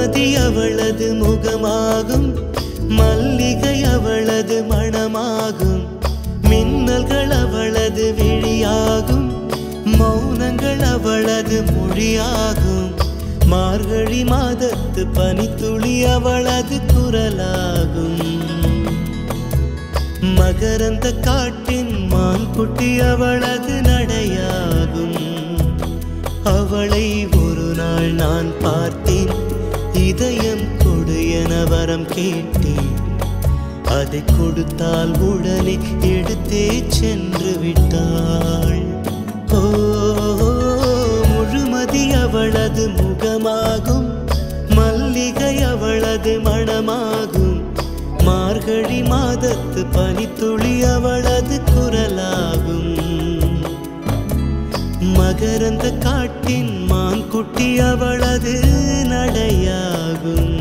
முழுமதி அவளது முகமாகும் மல்லிகை அவளது மணமாகும் மின்னல்கள் அவளது விழியாகும் மௌனங்கள் அவளது மொழியாகும் மார்கழி மாதத்து பனித்துளி அவளது குரலாகும் மகரந்த காட்டின் மான்குட்டி அவளது நடையாகும் அவளை ஒரு நாள் நான் பார்த்தேன் இதயம் கொடு என வரம் கேட்டேன் அதை கொடுத்தால் உடனே எடுத்தே சென்று விட்டாள் ஓ முழுமதி அவளது முகமாகும் மல்லிகை அவளது மணமாகும் மார்கழி மாதத்து பனித்துளி அவளது குரலாகும் மகரந்த காட்டின் மான்குட்டி அவளது நடையாகும்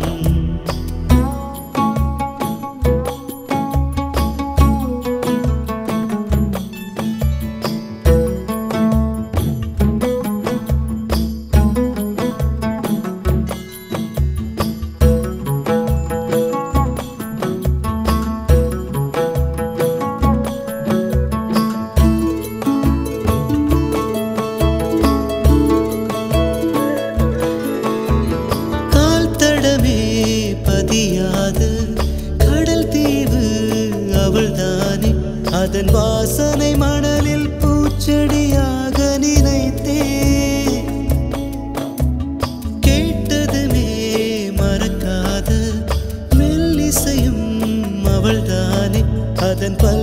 கால் தடமே பதியாத கடல் தீவு அவள்தானே அதன் வாசனை மணலில் பூச்செடியாக நினைத்தே கேட்டதுமே மறக்காத மெல்லிசையும் அவள்தானே அதன் பல்